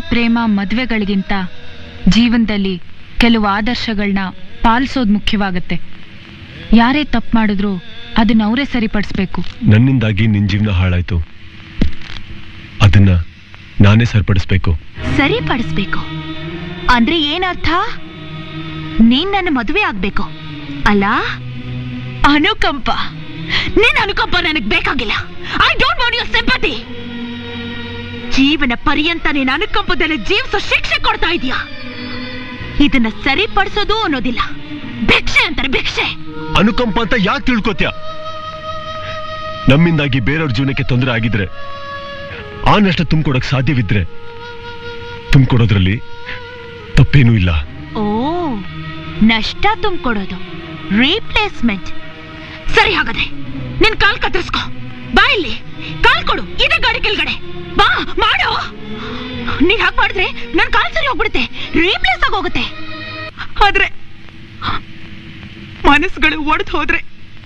ಪ್ರೇಮ ಮದ್ವೆಗಳಿಗಿಂತ ಜೀವನದಲ್ಲಿ ಕೆಲವು ಆದರ್ಶಗಳನ್ನ ಪಾಲಿಸೋದು ಮುಖ್ಯವಾಗತ್ತೆ ಯಾರೇ ತಪ್ಪು ಮಾಡಿದ್ರು ಅದನ್ನ ಅವರೇ ಸರಿಪಡಿಸ್ಬೇಕು ನನ್ನಿಂದಾಗಿ ನಿನ್ ಜೀವನ ಹಾಳಾಯ್ತು ಅದನ್ನ ನಾನೇ ಸರಿಪಡಿಸ್ಬೇಕು ಸರಿಪಡಿಸ್ಬೇಕು ಅಂದ್ರೆ ಏನರ್ಥ ನೀನ್ ನನ್ನ ಮದುವೆ ಆಗ್ಬೇಕು ಅಲ್ಲ ಅನುಕಂಪ ನಿನ್ ಅನುಕಂಪ ನನಗ್ ಬೇಕಾಗಿಲ್ಲ I don't want your sympathy ಜೀವನ ಪರ್ಯಂತ ನೀನ್ ಅನುಕಂಪದಲ್ಲಿ ಜೀವಿಸೋ ಶಿಕ್ಷೆ ಕೊಡ್ತಾ ಇದೀಯಾ ಇದನ್ನ ಸರಿಪಡಿಸೋದು ಅನ್ನೋದಿಲ್ಲ ಭಿಕ್ಷೆ ಅಂತಾರೆ ಭಿಕ್ಷೆ ಅನುಕಂಪ ಅಂತ ಯಾಕೆ ತಿಳ್ಕೊತ್ಯ ನಮ್ಮಿಂದಾಗಿ ಬೇರೆಯವ್ರ ಜೀವನಕ್ಕೆ ತೊಂದರೆ ಆಗಿದ್ರೆ ಆ ನಷ್ಟ ತುಂಬಿಕೊಡಕ್ ಸಾಧ್ಯವಿದ್ರೆ ತುಂಬಿಕೊಡೋದ್ರಲ್ಲಿ ತಪ್ಪೇನೂ ಇಲ್ಲ ಓ ನಷ್ಟ ತುಂಬಿಕೊಡೋದು ರೀಪ್ಲೇಸ್ಮೆಂಟ್ ಸರಿ ಹಾಗಾದ್ರೆ ನಿನ್ ಕಾಲ್ ಕತ್ತರಿಸ್ಕೊ ಬಾ ಇಲ್ಲಿ ಕಾಲ್ ಕೊಡು ಇದೇ ಗಾಡಿ ಕೆಳಗಡೆ ಬಾ ಮಾಡು ನೀನ್ ಹಾಗೆ ಮಾಡಿದ್ರೆ ನನ್ ಕಾಲ್ ಸರಿ ಹೋಗ್ಬಿಡುತ್ತೆ ರೀಪ್ಲೇಸ್ ಆಗಿ ಹೋಗುತ್ತೆ ಆದ್ರೆ ಮನಸ್ಸುಗಳು ಒಡೆದು ಹೋದ್ರೆ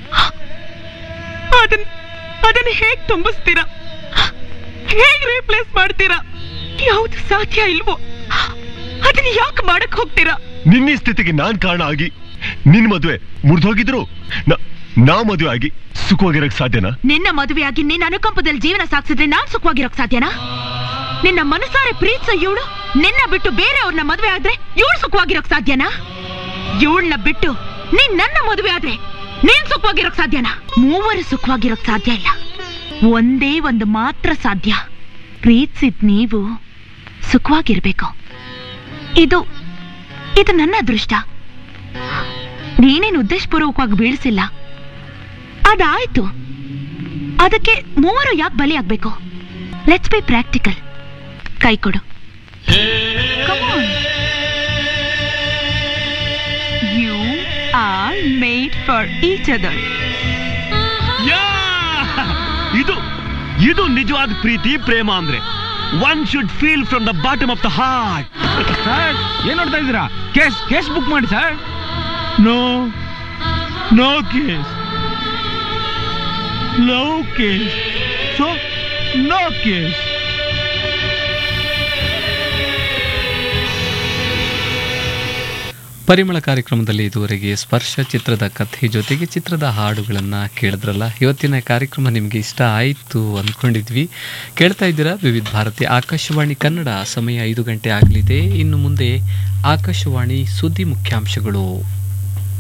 ಅದನ್ನ ಅದನ್ನ ಹೇಗ್ ತುಂಬಿಸ್ತೀರಾ ಹೇಗ್ ರೀಪ್ಲೇಸ್ ಮಾಡ್ತೀರಾ ಯಾವ್ದು ಸಾಧ್ಯ ಇಲ್ವೋ ಅದನ್ನ ಯಾಕೆ ಮಾಡಕ್ ಹೋಗ್ತೀರಾ ನಿನ್ನ ಈ ಸ್ಥಿತಿಗೆ ನಾನ್ ಕಾರಣ ಆಗಿ ನಿನ್ ಮದ್ವೆ ಮುರಿದೋಗಿದ್ರು ನಾ ಮದುವೆ ಆಗಿ ಸುಖವಾಗಿರಕ್ ಸಾಧ್ಯನಾ ನಿನ್ನ ಮದುವೆಯಾಗಿ ನಿನ್ನ ಅನುಕಂಪದಲ್ಲಿ ಜೀವನ ಸಾಗಿಸಿದ್ರೆ ನಾನ್ ಸುಖವಾಗಿರೋಕ್ ಸಾಧ್ಯನಾ ನಿನ್ನ ಮನಸಾರೆ ಪ್ರೀತಿಸೋ ಇವಳು ನಿನ್ನ ಬಿಟ್ಟು ಬೇರೆಯವ್ರನ್ನ ಮದುವೆ ಆದ್ರೆ ಇವಳು ಸುಖವಾಗಿರೋಕ್ ಸಾಧ್ಯನಾ ಇವಳನ್ನ ಬಿಟ್ಟು ನೀನ್ ನನ್ನ ಮದುವೆ ಆದ್ರೆ ನೀನ್ ಸುಖವಾಗಿರೋಕ್ ಸಾಧ್ಯನಾ ಮೂವರು ಸುಖವಾಗಿರೋಕ್ ಸಾಧ್ಯ ಇಲ್ಲ ಒಂದೇ ಒಂದು ಮಾತ್ರ ಸಾಧ್ಯ ಪ್ರೀತಿಸಿದ್ ನೀವು ಸುಖವಾಗಿರ್ಬೇಕು ಇದು ಇದು ನನ್ನ ಅದೃಷ್ಟ ನೀನೇನು ಉದ್ದೇಶಪೂರ್ವಕವಾಗಿ ಬೀಳಿಸಿಲ್ಲ ಅದಾಯ್ತು ಅದಕ್ಕೆ ಮೂವರು ಯಾಕೆ ಬಲಿಯಾಗ್ಬೇಕು ಲೆಟ್ಸ್ ಬಿ ಪ್ರಾಕ್ಟಿಕಲ್ ಕೈ ಕೊಡು you are made for each other ಇದು ಇದು ನಿಜವಾದ ಪ್ರೀತಿ ಪ್ರೇಮ ಅಂದ್ರೆ one should feel from the bottom of the heart sir ಏನ್ ನೋಡ್ತಾ ಇದ್ದೀರಾ ಕೇಸ್ ಕೇಸ್ ಬುಕ್ ಮಾಡಿ sir no no case love case so no case Parimala ಕಾರ್ಯಕ್ರಮದಲ್ಲಿ ಇದುವರೆಗೆ ಸ್ಪರ್ಶ ಚಿತ್ರದ ಕಥೆ ಜೊತೆಗೆ ಚಿತ್ರದ ಹಾಡುಗಳನ್ನು ಕೇಳಿದ್ರಲ್ಲ ಇವತ್ತಿನ ಕಾರ್ಯಕ್ರಮ ನಿಮಗೆ ಇಷ್ಟ ಆಯಿತು ಅಂದ್ಕೊಂಡಿದ್ವಿ ಕೇಳ್ತಾ ಇದ್ದೀರಾ ವಿವಿಧ ಭಾರತಿ ಆಕಾಶವಾಣಿ ಕನ್ನಡ ಸಮಯ ಐದು ಗಂಟೆ ಆಗಲಿದೆ ಇನ್ನು ಮುಂದೆ ಆಕಾಶವಾಣಿ ಸುದ್ದಿ ಮುಖ್ಯಾಂಶಗಳು